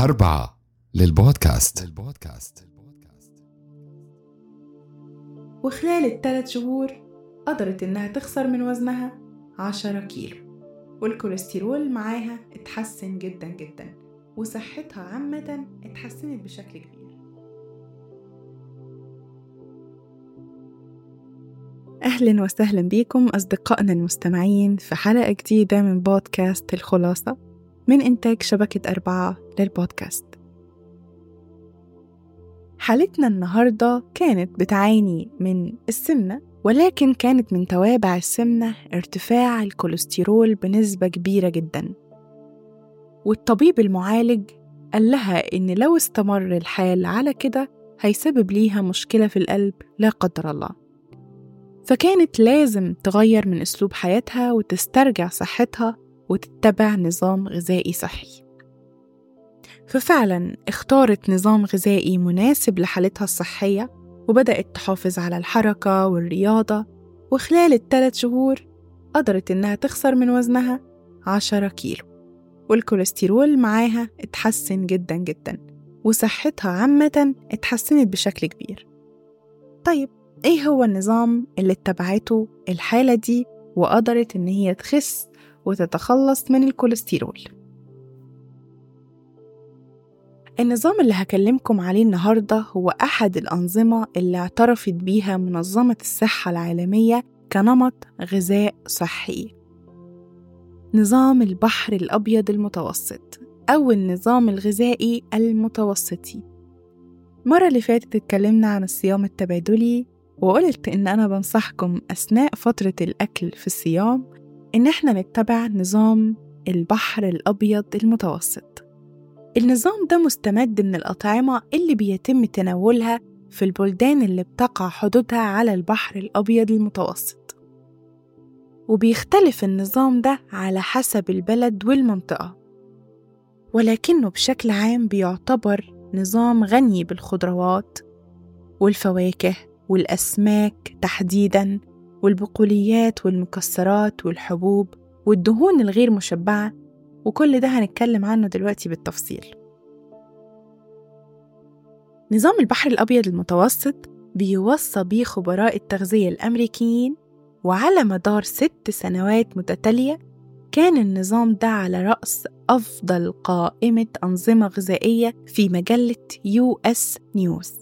أربعة للبودكاست للبودكاست وخلال الثلاث شهور قدرت إنها تخسر من وزنها عشرة كيلو والكوليسترول معاها اتحسن جدا جدا وصحتها عامة اتحسنت بشكل كبير أهلا وسهلا بكم أصدقائنا المستمعين في حلقة جديدة من بودكاست الخلاصة من إنتاج شبكة أربعة للبودكاست حالتنا النهاردة كانت بتعاني من السمنة ولكن كانت من توابع السمنة ارتفاع الكوليسترول بنسبة كبيرة جدا والطبيب المعالج قال لها إن لو استمر الحال على كده هيسبب ليها مشكلة في القلب لا قدر الله فكانت لازم تغير من أسلوب حياتها وتسترجع صحتها وتتبع نظام غذائي صحي ففعلا اختارت نظام غذائي مناسب لحالتها الصحية وبدأت تحافظ على الحركة والرياضة وخلال الثلاث شهور قدرت إنها تخسر من وزنها عشرة كيلو والكوليسترول معاها اتحسن جدا جدا وصحتها عامة اتحسنت بشكل كبير طيب ايه هو النظام اللي اتبعته الحالة دي وقدرت إن هي تخس وتتخلص من الكوليسترول النظام اللي هكلمكم عليه النهاردة هو أحد الأنظمة اللي اعترفت بيها منظمة الصحة العالمية كنمط غذاء صحي نظام البحر الأبيض المتوسط أو النظام الغذائي المتوسطي المرة اللي فاتت اتكلمنا عن الصيام التبادلي وقلت إن أنا بنصحكم أثناء فترة الأكل في الصيام إن إحنا نتبع نظام البحر الأبيض المتوسط النظام ده مستمد من الأطعمة اللي بيتم تناولها في البلدان اللي بتقع حدودها على البحر الأبيض المتوسط وبيختلف النظام ده على حسب البلد والمنطقة ولكنه بشكل عام بيعتبر نظام غني بالخضروات والفواكه والأسماك تحديداً والبقوليات والمكسرات والحبوب والدهون الغير مشبعة وكل ده هنتكلم عنه دلوقتي بالتفصيل نظام البحر الأبيض المتوسط بيوصى بيه خبراء التغذية الأمريكيين وعلى مدار ست سنوات متتالية كان النظام ده على رأس أفضل قائمة أنظمة غذائية في مجلة يو اس نيوز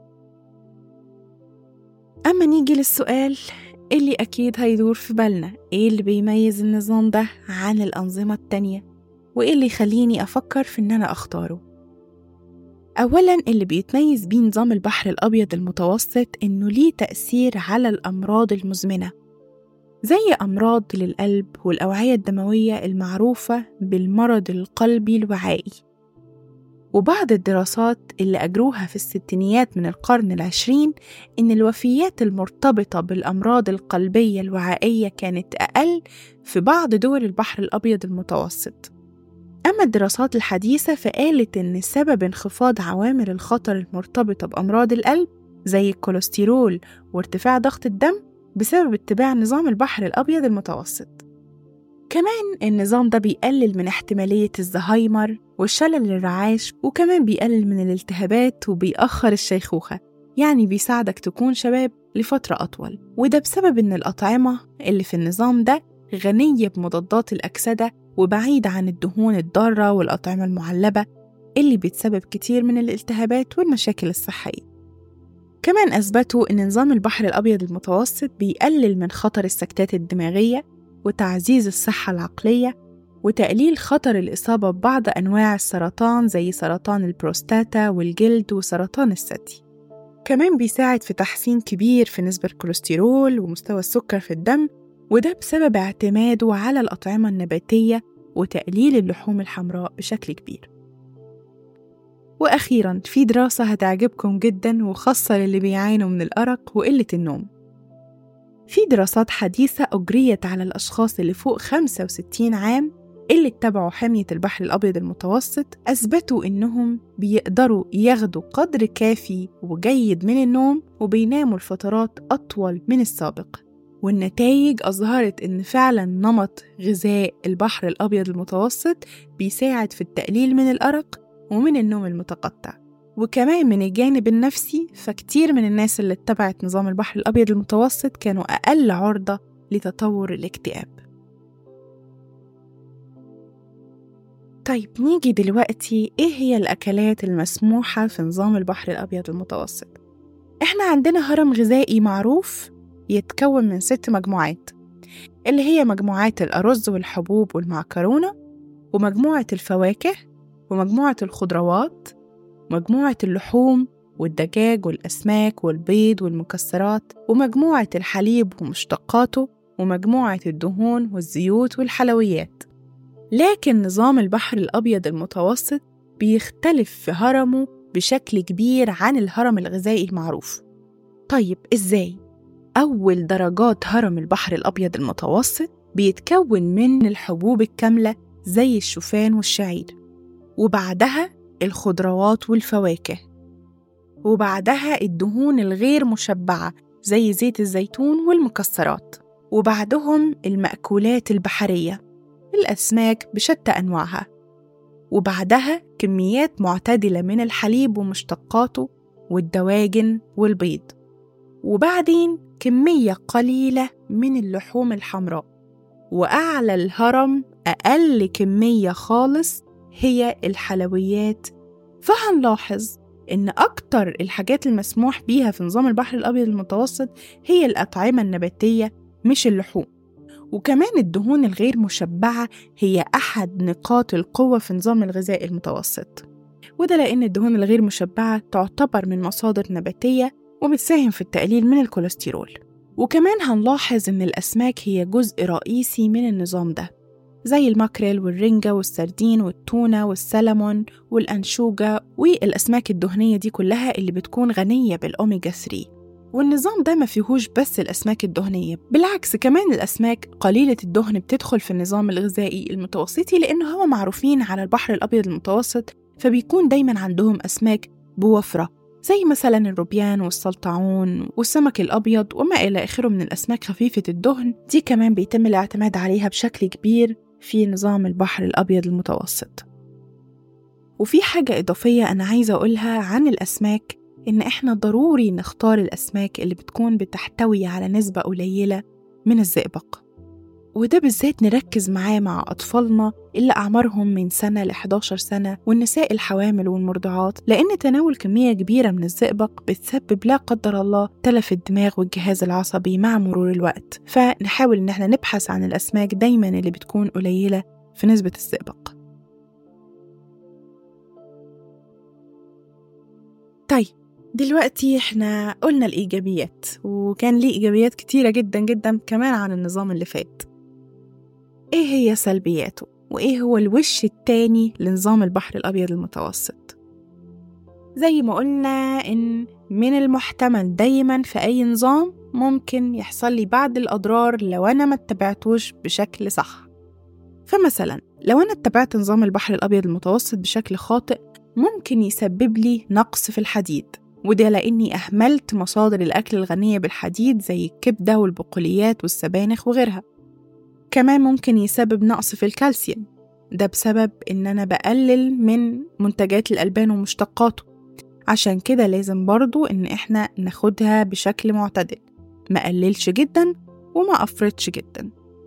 أما نيجي للسؤال اللي أكيد هيدور في بالنا إيه اللي بيميز النظام ده عن الأنظمة التانية وإيه اللي يخليني أفكر في إن أنا أختاره أولا اللي بيتميز بيه نظام البحر الأبيض المتوسط إنه ليه تأثير على الأمراض المزمنة زي أمراض للقلب والأوعية الدموية المعروفة بالمرض القلبي الوعائي وبعض الدراسات اللي أجروها في الستينيات من القرن العشرين إن الوفيات المرتبطة بالأمراض القلبية الوعائية كانت أقل في بعض دول البحر الأبيض المتوسط أما الدراسات الحديثة فقالت إن سبب انخفاض عوامل الخطر المرتبطة بأمراض القلب زي الكوليسترول وارتفاع ضغط الدم بسبب اتباع نظام البحر الأبيض المتوسط كمان النظام ده بيقلل من احتمالية الزهايمر والشلل الرعاش وكمان بيقلل من الالتهابات وبيأخر الشيخوخة يعني بيساعدك تكون شباب لفترة أطول وده بسبب إن الأطعمة اللي في النظام ده غنية بمضادات الأكسدة وبعيدة عن الدهون الضارة والأطعمة المعلبة اللي بتسبب كتير من الالتهابات والمشاكل الصحية كمان أثبتوا إن نظام البحر الأبيض المتوسط بيقلل من خطر السكتات الدماغية وتعزيز الصحة العقلية وتقليل خطر الإصابة ببعض أنواع السرطان زي سرطان البروستاتا والجلد وسرطان الثدي كمان بيساعد في تحسين كبير في نسبة الكوليسترول ومستوى السكر في الدم وده بسبب اعتماده على الأطعمة النباتية وتقليل اللحوم الحمراء بشكل كبير وأخيرا في دراسة هتعجبكم جدا وخاصة للي بيعانوا من الأرق وقلة النوم في دراسات حديثة أجريت على الأشخاص اللي فوق 65 عام اللي اتبعوا حمية البحر الأبيض المتوسط أثبتوا إنهم بيقدروا ياخدوا قدر كافي وجيد من النوم وبيناموا لفترات أطول من السابق والنتائج أظهرت إن فعلا نمط غذاء البحر الأبيض المتوسط بيساعد في التقليل من الأرق ومن النوم المتقطع وكمان من الجانب النفسي فكتير من الناس اللي اتبعت نظام البحر الأبيض المتوسط كانوا أقل عرضة لتطور الاكتئاب طيب نيجي دلوقتي إيه هي الأكلات المسموحة في نظام البحر الأبيض المتوسط؟ إحنا عندنا هرم غذائي معروف يتكون من ست مجموعات اللي هي مجموعات الأرز والحبوب والمعكرونة ومجموعة الفواكه ومجموعة الخضروات مجموعة اللحوم والدجاج والأسماك والبيض والمكسرات ومجموعة الحليب ومشتقاته ومجموعة الدهون والزيوت والحلويات لكن نظام البحر الأبيض المتوسط بيختلف في هرمه بشكل كبير عن الهرم الغذائي المعروف طيب إزاي؟ أول درجات هرم البحر الأبيض المتوسط بيتكون من الحبوب الكاملة زي الشوفان والشعير وبعدها الخضروات والفواكه وبعدها الدهون الغير مشبعة زي زيت الزيتون والمكسرات وبعدهم المأكولات البحرية الأسماك بشتى أنواعها وبعدها كميات معتدلة من الحليب ومشتقاته والدواجن والبيض وبعدين كمية قليلة من اللحوم الحمراء وأعلى الهرم أقل كمية خالص هي الحلويات فهنلاحظ إن أكتر الحاجات المسموح بيها في نظام البحر الأبيض المتوسط هي الأطعمة النباتية مش اللحوم وكمان الدهون الغير مشبعة هي أحد نقاط القوة في نظام الغذاء المتوسط وده لأن الدهون الغير مشبعة تعتبر من مصادر نباتية وبتساهم في التقليل من الكوليسترول وكمان هنلاحظ إن الأسماك هي جزء رئيسي من النظام ده زي الماكريل والرنجة والسردين والتونة والسلمون والأنشوجة والأسماك الدهنية دي كلها اللي بتكون غنية بالأوميجا 3 والنظام ده ما فيهوش بس الأسماك الدهنية بالعكس كمان الأسماك قليلة الدهن بتدخل في النظام الغذائي المتوسطي لأنه هو معروفين على البحر الأبيض المتوسط فبيكون دايما عندهم أسماك بوفرة زي مثلا الروبيان والسلطعون والسمك الأبيض وما إلى آخره من الأسماك خفيفة الدهن دي كمان بيتم الاعتماد عليها بشكل كبير في نظام البحر الأبيض المتوسط وفي حاجة إضافية أنا عايزة أقولها عن الأسماك إن إحنا ضروري نختار الأسماك اللي بتكون بتحتوي على نسبة قليلة من الزئبق وده بالذات نركز معاه مع أطفالنا اللي أعمارهم من سنة ل 11 سنة والنساء الحوامل والمرضعات لأن تناول كمية كبيرة من الزئبق بتسبب لا قدر الله تلف الدماغ والجهاز العصبي مع مرور الوقت فنحاول إن احنا نبحث عن الأسماك دايما اللي بتكون قليلة في نسبة الزئبق طيب دلوقتي احنا قلنا الإيجابيات وكان ليه إيجابيات كتيرة جدا جدا كمان عن النظام اللي فات إيه هي سلبياته وإيه هو الوش التاني لنظام البحر الأبيض المتوسط زي ما قلنا إن من المحتمل دايما في أي نظام ممكن يحصل لي بعض الأضرار لو أنا ما اتبعتوش بشكل صح فمثلا لو أنا اتبعت نظام البحر الأبيض المتوسط بشكل خاطئ ممكن يسبب لي نقص في الحديد وده لأني أهملت مصادر الأكل الغنية بالحديد زي الكبدة والبقوليات والسبانخ وغيرها كمان ممكن يسبب نقص في الكالسيوم ده بسبب إن أنا بقلل من منتجات الألبان ومشتقاته عشان كده لازم برضو إن إحنا ناخدها بشكل معتدل ما قللش جدا وما أفرطش جدا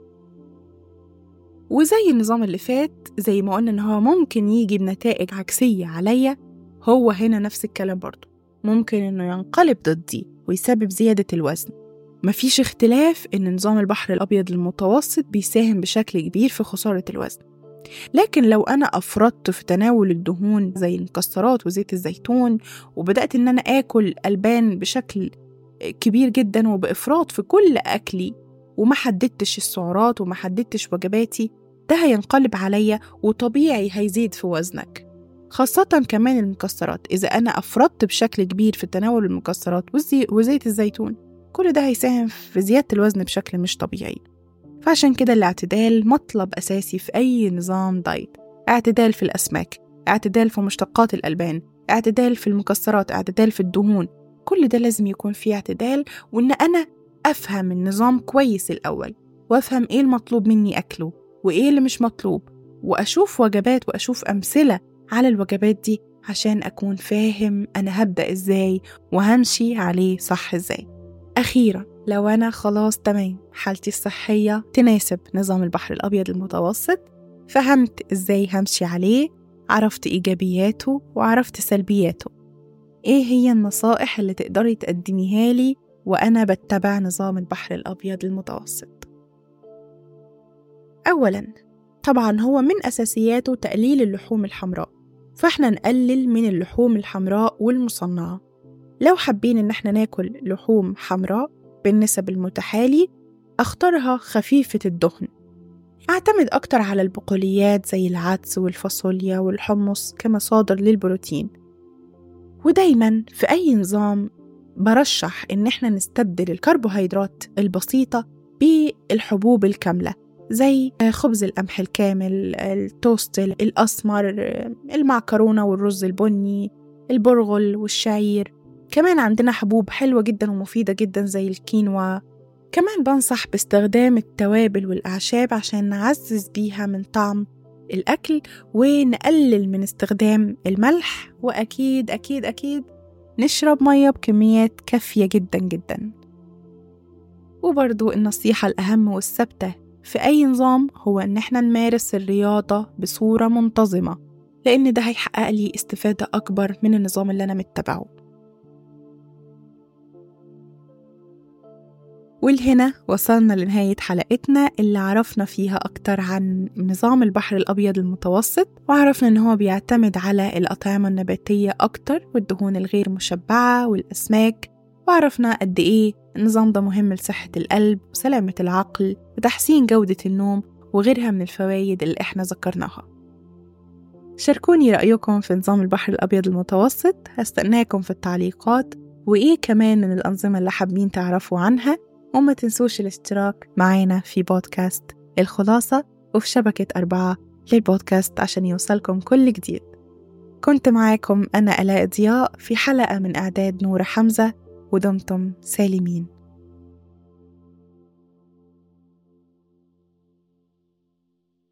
وزي النظام اللي فات زي ما قلنا إن هو ممكن يجي بنتائج عكسية عليا هو هنا نفس الكلام برضو ممكن إنه ينقلب ضدي ويسبب زيادة الوزن مفيش اختلاف إن نظام البحر الأبيض المتوسط بيساهم بشكل كبير في خسارة الوزن لكن لو أنا أفرطت في تناول الدهون زي المكسرات وزيت الزيتون وبدأت إن أنا آكل ألبان بشكل كبير جدا وبإفراط في كل أكلي وما حددتش السعرات وما حددتش وجباتي ده هينقلب عليا وطبيعي هيزيد في وزنك خاصة كمان المكسرات إذا أنا أفرطت بشكل كبير في تناول المكسرات وزيت الزيتون كل ده هيساهم في زيادة الوزن بشكل مش طبيعي فعشان كده الاعتدال مطلب أساسي في أي نظام دايت اعتدال في الأسماك اعتدال في مشتقات الألبان اعتدال في المكسرات اعتدال في الدهون كل ده لازم يكون فيه اعتدال وإن أنا أفهم النظام كويس الأول وأفهم إيه المطلوب مني أكله وإيه اللي مش مطلوب وأشوف وجبات وأشوف أمثلة على الوجبات دي عشان أكون فاهم أنا هبدأ إزاي وهمشي عليه صح إزاي أخيرا لو أنا خلاص تمام حالتي الصحية تناسب نظام البحر الأبيض المتوسط فهمت إزاي همشي عليه عرفت إيجابياته وعرفت سلبياته إيه هي النصائح اللي تقدري تقدميها لي وأنا بتبع نظام البحر الأبيض المتوسط أولا طبعا هو من أساسياته تقليل اللحوم الحمراء فإحنا نقلل من اللحوم الحمراء والمصنعة لو حابين إن إحنا ناكل لحوم حمراء بالنسب المتحالي أختارها خفيفة الدهن أعتمد أكتر على البقوليات زي العدس والفاصوليا والحمص كمصادر للبروتين ودايما في أي نظام برشح إن إحنا نستبدل الكربوهيدرات البسيطة بالحبوب الكاملة زي خبز القمح الكامل التوست الأسمر المعكرونة والرز البني البرغل والشعير كمان عندنا حبوب حلوة جدا ومفيدة جدا زي الكينوا كمان بنصح باستخدام التوابل والأعشاب عشان نعزز بيها من طعم الأكل ونقلل من استخدام الملح وأكيد أكيد أكيد نشرب مية بكميات كافية جدا جدا وبرضو النصيحة الأهم والثابتة في أي نظام هو إن احنا نمارس الرياضة بصورة منتظمة لأن ده هيحقق لي استفادة أكبر من النظام اللي أنا متبعه ولهنا وصلنا لنهاية حلقتنا اللي عرفنا فيها أكتر عن نظام البحر الأبيض المتوسط وعرفنا إن هو بيعتمد على الأطعمة النباتية أكتر والدهون الغير مشبعة والأسماك وعرفنا قد إيه النظام ده مهم لصحة القلب وسلامة العقل وتحسين جودة النوم وغيرها من الفوائد اللي إحنا ذكرناها شاركوني رأيكم في نظام البحر الأبيض المتوسط هستناكم في التعليقات وإيه كمان من الأنظمة اللي حابين تعرفوا عنها وما تنسوش الاشتراك معانا في بودكاست الخلاصة وفي شبكة أربعة للبودكاست عشان يوصلكم كل جديد كنت معاكم أنا ألاء ضياء في حلقة من إعداد نور حمزة ودمتم سالمين